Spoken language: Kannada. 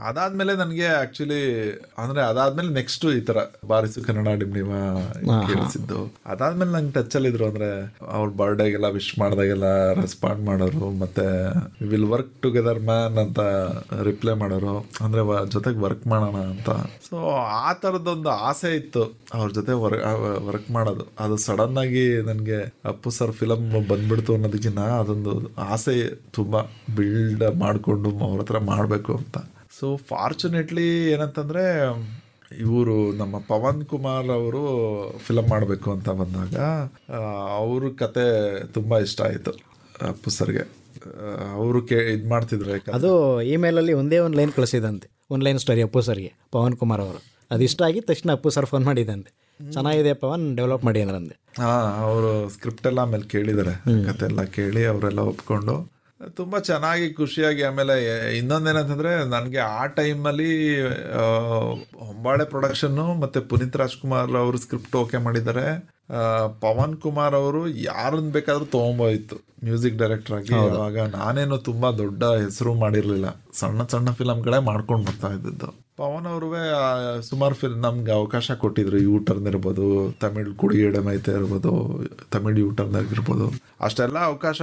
ಅದಾದ್ಮೇಲೆ ನನಗೆ ಆಕ್ಚುಲಿ ಅಂದ್ರೆ ಅದಾದ್ಮೇಲೆ ನೆಕ್ಸ್ಟ್ ಈ ತರ ಬಾರಿಸು ಕನ್ನಡ ಡಿಮ್ಡಿಮ ಕೇಳಿಸಿದ್ದು ಅದಾದ್ಮೇಲೆ ನಂಗೆ ಟಚ್ ಅಲ್ಲಿ ಇದ್ರು ಅಂದ್ರೆ ಅವ್ರ ಬರ್ಡೇಗೆಲ್ಲ ವಿಶ್ ಮಾಡಿದಾಗೆಲ್ಲ ರೆಸ್ಪಾಂಡ್ ಮಾಡೋರು ಮತ್ತೆ ವಿಲ್ ವರ್ಕ್ ಟುಗೆದರ್ ಮ್ಯಾನ್ ಅಂತ ರಿಪ್ಲೈ ಮಾಡೋರು ಅಂದ್ರೆ ಜೊತೆಗೆ ವರ್ಕ್ ಮಾಡೋಣ ಅಂತ ಸೊ ಆ ತರದೊಂದು ಆಸೆ ಇತ್ತು ಅವ್ರ ಜೊತೆ ವರ್ಕ್ ಮಾಡೋದು ಅದು ಸಡನ್ ಆಗಿ ನನಗೆ ಅಪ್ಪು ಸರ್ ಫಿಲಮ್ ಬಂದ್ಬಿಡ್ತು ಅನ್ನೋದಕ್ಕಿಂತ ಅದೊಂದು ಆಸೆ ತುಂಬಾ ಬಿಲ್ಡ್ ಮಾಡಿಕೊಂಡು ಅವ್ರ ಹತ್ರ ಮಾಡಬೇಕು ಅಂತ ಸೊ ಫಾರ್ಚುನೇಟ್ಲಿ ಏನಂತಂದ್ರೆ ಇವರು ನಮ್ಮ ಪವನ್ ಕುಮಾರ್ ಅವರು ಫಿಲಮ್ ಮಾಡಬೇಕು ಅಂತ ಬಂದಾಗ ಅವ್ರ ಕತೆ ತುಂಬಾ ಇಷ್ಟ ಆಯಿತು ಅಪ್ಪು ಸರ್ಗೆ ಅವರು ಕೇ ಇದು ಮಾಡ್ತಿದ್ರೆ ಅದು ಇಮೇಲಲ್ಲಿ ಒಂದೇ ಒಂದು ಲೈನ್ ಕಳಿಸಿದಂತೆ ಒಂದು ಲೈನ್ ಸ್ಟೋರಿ ಅಪ್ಪು ಸರ್ಗೆ ಪವನ್ ಕುಮಾರ್ ಅವರು ಅದು ಇಷ್ಟ ಆಗಿದ ತಕ್ಷಣ ಅಪ್ಪು ಸರ್ ಫೋನ್ ಮಾಡಿದಂತೆ ಚೆನ್ನಾಗಿದೆ ಪವನ್ ಡೆವಲಪ್ ಮಾಡಿ ಅಂದ್ರಂತೆ ಹಾ ಅವರು ಸ್ಕ್ರಿಪ್ಟ್ ಎಲ್ಲ ಆಮೇಲೆ ಕೇಳಿದ್ದಾರೆ ಕತೆ ಎಲ್ಲ ಕೇಳಿ ಅವರೆಲ್ಲ ಒಪ್ಕೊಂಡು ತುಂಬಾ ಚೆನ್ನಾಗಿ ಖುಷಿಯಾಗಿ ಆಮೇಲೆ ಇನ್ನೊಂದೇನಂತಂದ್ರೆ ನನಗೆ ಆ ಟೈಮಲ್ಲಿ ಹೊಂಬಾಳೆ ಪ್ರೊಡಕ್ಷನ್ನು ಮತ್ತೆ ಪುನೀತ್ ರಾಜ್ಕುಮಾರ್ ಅವರು ಸ್ಕ್ರಿಪ್ಟ್ ಓಕೆ ಮಾಡಿದ್ದಾರೆ ಆ, ಪವನ್ ಕುಮಾರ್ ಅವರು ಯಾರನ್ನ ಬೇಕಾದ್ರೂ ತಗೊಂಬೋಯ್ತು ಮ್ಯೂಸಿಕ್ ಡೈರೆಕ್ಟರ್ ಆಗಿ ಅವಾಗ ನಾನೇನು ತುಂಬಾ ದೊಡ್ಡ ಹೆಸರು ಮಾಡಿರ್ಲಿಲ್ಲ ಸಣ್ಣ ಸಣ್ಣ ಫಿಲಮ್ಗಳೇ ಮಾಡ್ಕೊಂಡು ಬರ್ತಾ ಇದ್ದಿದ್ದು ಪವನ್ ಅವ್ರೂ ಸುಮಾರು ಫಿಲ್ಮ್ ನಮ್ಗೆ ಅವಕಾಶ ಕೊಟ್ಟಿದ್ರು ಯೂ ಟರ್ನ್ ಇರ್ಬೋದು ತಮಿಳ್ ಕುಡಿಯಡೆ ಮೈತೆ ಇರ್ಬೋದು ತಮಿಳ್ ಯೂ ಟರ್ನ್ ಇರ್ಬೋದು ಅಷ್ಟೆಲ್ಲ ಅವಕಾಶ